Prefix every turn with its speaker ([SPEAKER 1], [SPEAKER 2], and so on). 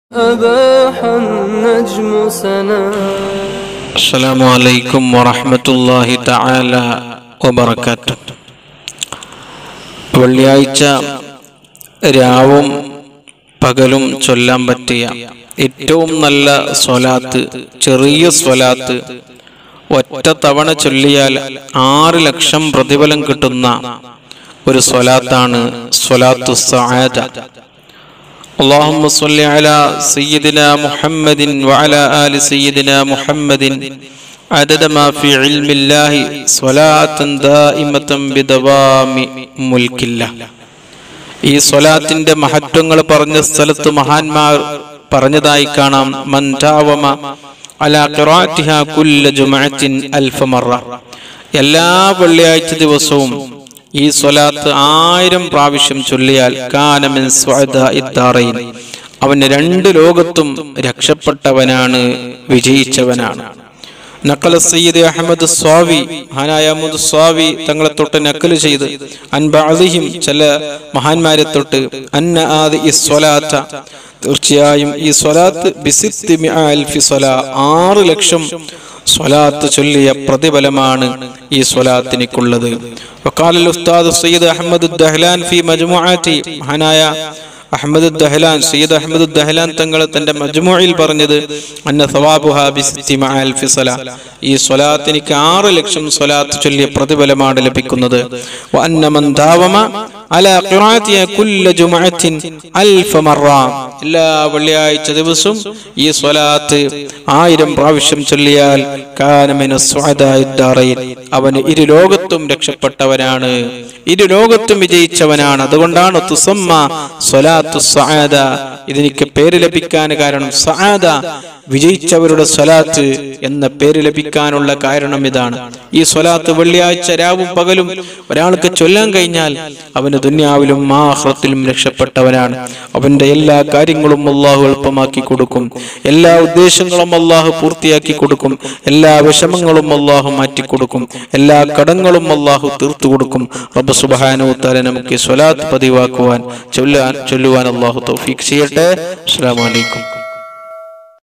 [SPEAKER 1] أباح النجم سنا
[SPEAKER 2] السلام عليكم ورحمة الله تعالى وبركاته വെള്ളിയാഴ്ച രാവും പകലും ചൊല്ലാൻ പറ്റിയ ഏറ്റവും നല്ല സ്വലാത്ത് ചെറിയ സ്വലാത്ത് ഒറ്റ തവണ ചൊല്ലിയാൽ ആറ് ലക്ഷം പ്രതിഫലം കിട്ടുന്ന ഒരു സ്വലാത്താണ് സ്വലാത്തു സആദ اللهم صل على سيدنا محمد وعلى آل سيدنا محمد عدد ما في علم الله صلاة دائمة بدوام ملك الله ഈ സ്വലാത്തിന്റെ മഹത്വങ്ങൾ പറഞ്ഞ സ്ഥലത്ത് മഹാന്മാർ പറഞ്ഞതായി കാണാം മൻതാവമ അലാ ഖിറാഅത്തിഹാ കുല്ല ജുമഅത്തിൻ അൽഫ മറ എല്ലാ വെള്ളിയാഴ്ച ദിവസവും ഈ സ്വലാത്ത് ആയിരം പ്രാവശ്യം ചൊല്ലിയാൽ കാനമിൻ സ്വാദാറൈൻ അവന് രണ്ട് ലോകത്തും രക്ഷപ്പെട്ടവനാണ് വിജയിച്ചവനാണ് നക്കല സയ്യിദ് അഹമ്മദ് സ്വാവി മഹാനായ അഹമ്മദ് സ്വാവി തങ്ങളെ തൊട്ട് നക്കല് ചെയ്ത് അൻബഅദിഹിം ചില മഹാന്മാരെ തൊട്ട് അന്ന ആദി ഈ സ്വലാത്ത തീർച്ചയായും ഈ സ്വലാത്ത് ബിസിത്തി മിഅ അൽഫി സ്വലാ ആറ് ലക്ഷം സ്വലാത്ത് ചൊല്ലിയ പ്രതിഫലമാണ് ഈ സ്വലാത്തിനിക്കുള്ളത് വക്കാലൽ ഉസ്താദ് സയ്യിദ് അഹമ്മദ് ദഹ്ലാൻ ഫി മജ്മുഅത്തി മഹാനായ അഹമ്മദ് ദഹ്ലാൻ സയ്യിദ് അഹമ്മദ് ദഹ്ലാൻ തങ്ങൾ തന്റെ മജ്മുഅയിൽ പറഞ്ഞത് അന്ന സവാബുഹ ബിസിത്തി മഅ അൽഫി സ്വലാ ഈ സ്വലാത്തിനിക്ക് ആറ് ലക്ഷം സ്വലാത്ത് ചൊല്ലിയ പ്രതിഫലമാണ് ലഭിക്കുന്നത് വ അന്ന മൻ ദാവമ അലാ ഖിറാഅത്തിഹ കുല്ല ജുമഅത്തിൻ അൽഫ മറ എല്ലാ വെള്ളിയാഴ്ച ദിവസവും ഈ സ്വലാത്ത് ആയിരം പ്രാവശ്യം ചൊല്ലിയാൽ കാനമിന സ്വാദായിദ്ദാറൈൻ അവന് ഇരു ലോകത്തും രക്ഷപ്പെട്ടവനാണ് ഇരു ലോകത്തും വിജയിച്ചവനാണ് അതുകൊണ്ടാണ് തുസമ്മ സ്വലാത്തു സആദ ഇതിനിക്ക് പേര് ലഭിക്കാൻ കാരണം സആദ വിജയിച്ചവരുടെ സ്വലാത്ത് എന്ന പേര് ലഭിക്കാനുള്ള കാരണം ഇതാണ് ഈ സ്വലാത്ത് വെള്ളിയാഴ്ച രാവും പകലും ഒരാൾക്ക് ചൊല്ലാൻ കഴിഞ്ഞാൽ അവന് ദുന്യാവിലും ആഹ്റത്തിലും രക്ഷപ്പെട്ടവനാണ് അവന്റെ എല്ലാ കാര്യങ്ങളും അള്ളാഹു എളുപ്പമാക്കി കൊടുക്കും എല്ലാ ഉദ്ദേശങ്ങളും അള്ളാഹു പൂർത്തിയാക്കി കൊടുക്കും എല്ലാ വിഷമങ്ങളും അള്ളാഹു മാറ്റിക്കൊടുക്കും എല്ലാ കടങ്ങളും അള്ളാഹു തീർത്തു കൊടുക്കും റബ്ബ് സുബാനു താല നമുക്ക് ഈ സ്വലാത്ത് പതിവാക്കുവാൻ ചൊല്ലാൻ ചൊല്ലുവാൻ അള്ളാഹു തൗഫീഖ് ചെയ്യട്ടെ അസ്സലാമു അലൈക്കും